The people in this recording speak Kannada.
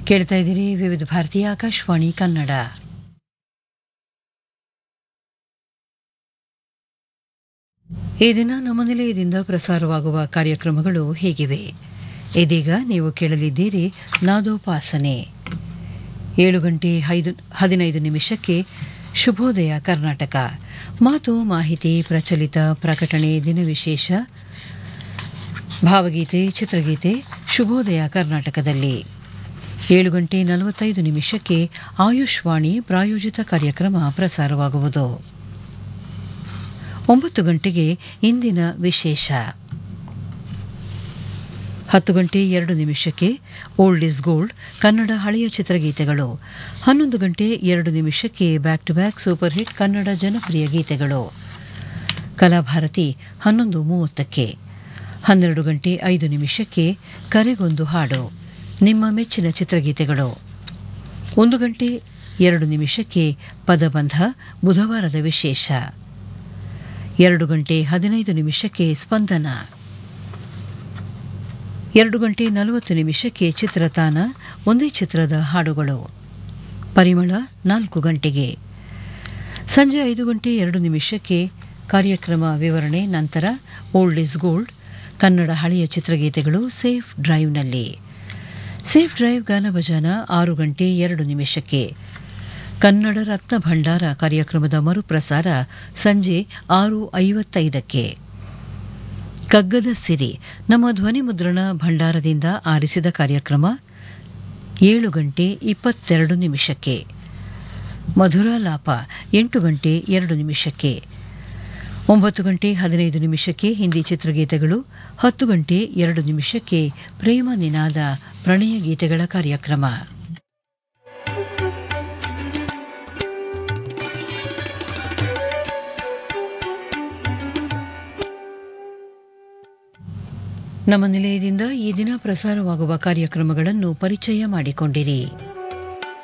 ಕೇಳ್ತಾ ಇದ್ದೀರಿ ವಿವಿಧ ಭಾರತೀಯ ಆಕಾಶವಾಣಿ ಕನ್ನಡ ಈ ದಿನ ನಮ್ಮ ನಿಲಯದಿಂದ ಪ್ರಸಾರವಾಗುವ ಕಾರ್ಯಕ್ರಮಗಳು ಹೀಗಿವೆ ಇದೀಗ ನೀವು ಕೇಳಲಿದ್ದೀರಿ ನಾದೋಪಾಸನೆ ಏಳು ಗಂಟೆ ಐದು ಹದಿನೈದು ನಿಮಿಷಕ್ಕೆ ಶುಭೋದಯ ಕರ್ನಾಟಕ ಮಾತು ಮಾಹಿತಿ ಪ್ರಚಲಿತ ಪ್ರಕಟಣೆ ದಿನವಿಶೇಷ ಭಾವಗೀತೆ ಚಿತ್ರಗೀತೆ ಶುಭೋದಯ ಕರ್ನಾಟಕದಲ್ಲಿ ಏಳು ಗಂಟೆ ನಲವತ್ತೈದು ನಿಮಿಷಕ್ಕೆ ಆಯುಷ್ವಾಣಿ ಪ್ರಾಯೋಜಿತ ಕಾರ್ಯಕ್ರಮ ಪ್ರಸಾರವಾಗುವುದು ಒಂಬತ್ತು ಗಂಟೆಗೆ ಇಂದಿನ ವಿಶೇಷ ಹತ್ತು ಗಂಟೆ ಎರಡು ನಿಮಿಷಕ್ಕೆ ಓಲ್ಡ್ ಇಸ್ ಗೋಲ್ಡ್ ಕನ್ನಡ ಹಳೆಯ ಚಿತ್ರಗೀತೆಗಳು ಹನ್ನೊಂದು ಗಂಟೆ ಎರಡು ನಿಮಿಷಕ್ಕೆ back to back super hit Kannada ಜನಪ್ರಿಯ ಗೀತೆಗಳು ಕಲಾಭಾರತಿ ಹನ್ನೊಂದು ಮೂವತ್ತಕ್ಕೆ ಹನ್ನೆರಡು ಗಂಟೆ ಐದು ನಿಮಿಷಕ್ಕೆ ಕರೆಗೊಂದು ಹಾಡು ನಿಮ್ಮ ಮೆಚ್ಚಿನ ಚಿತ್ರಗೀತೆಗಳು ಒಂದು ಗಂಟೆ ಎರಡು ನಿಮಿಷಕ್ಕೆ ಪದಬಂಧ ಬುಧವಾರದ ವಿಶೇಷ ಎರಡು ಗಂಟೆ ಹದಿನೈದು ನಿಮಿಷಕ್ಕೆ ಸ್ಪಂದನ ಎರಡು ಗಂಟೆ ನಲವತ್ತು ನಿಮಿಷಕ್ಕೆ ಚಿತ್ರತಾನ ಒಂದೇ ಚಿತ್ರದ ಹಾಡುಗಳು ಪರಿಮಳ ನಾಲ್ಕು ಗಂಟೆಗೆ ಸಂಜೆ ಐದು ಗಂಟೆ ಎರಡು ನಿಮಿಷಕ್ಕೆ ಕಾರ್ಯಕ್ರಮ ವಿವರಣೆ ನಂತರ ಓಲ್ಡ್ ಇಸ್ ಗೋಲ್ಡ್ ಕನ್ನಡ ಹಳೆಯ ಚಿತ್ರಗೀತೆಗಳು ಸೇಫ್ ಡ್ರೈವ್ನಲ್ಲಿ ಸೇಫ್ ಡ್ರೈವ್ ಗಾನಭಜನ ಆರು ಗಂಟೆ ಎರಡು ನಿಮಿಷಕ್ಕೆ ಕನ್ನಡ ರತ್ನ ಭಂಡಾರ ಕಾರ್ಯಕ್ರಮದ ಮರುಪ್ರಸಾರ ಸಂಜೆ ಆರು ಐವತ್ತೈದಕ್ಕೆ ಕಗ್ಗದ ಸಿರಿ ನಮ್ಮ ಧ್ವನಿ ಮುದ್ರಣ ಭಂಡಾರದಿಂದ ಆರಿಸಿದ ಕಾರ್ಯಕ್ರಮ ಏಳು ಗಂಟೆ ಇಪ್ಪತ್ತೆರಡು ನಿಮಿಷಕ್ಕೆ ಮಧುರಾಲಾಪ ಎಂಟು ಗಂಟೆ ಎರಡು ನಿಮಿಷಕ್ಕೆ ಒಂಬತ್ತು ಗಂಟೆ ಹದಿನೈದು ನಿಮಿಷಕ್ಕೆ ಹಿಂದಿ ಚಿತ್ರಗೀತೆಗಳು ಹತ್ತು ಗಂಟೆ ಎರಡು ನಿಮಿಷಕ್ಕೆ ಪ್ರೇಮ ನಿನಾದ ಪ್ರಣಯ ಗೀತೆಗಳ ಕಾರ್ಯಕ್ರಮ ನಮ್ಮ ನಿಲಯದಿಂದ ಈ ದಿನ ಪ್ರಸಾರವಾಗುವ ಕಾರ್ಯಕ್ರಮಗಳನ್ನು ಪರಿಚಯ ಮಾಡಿಕೊಂಡಿರಿ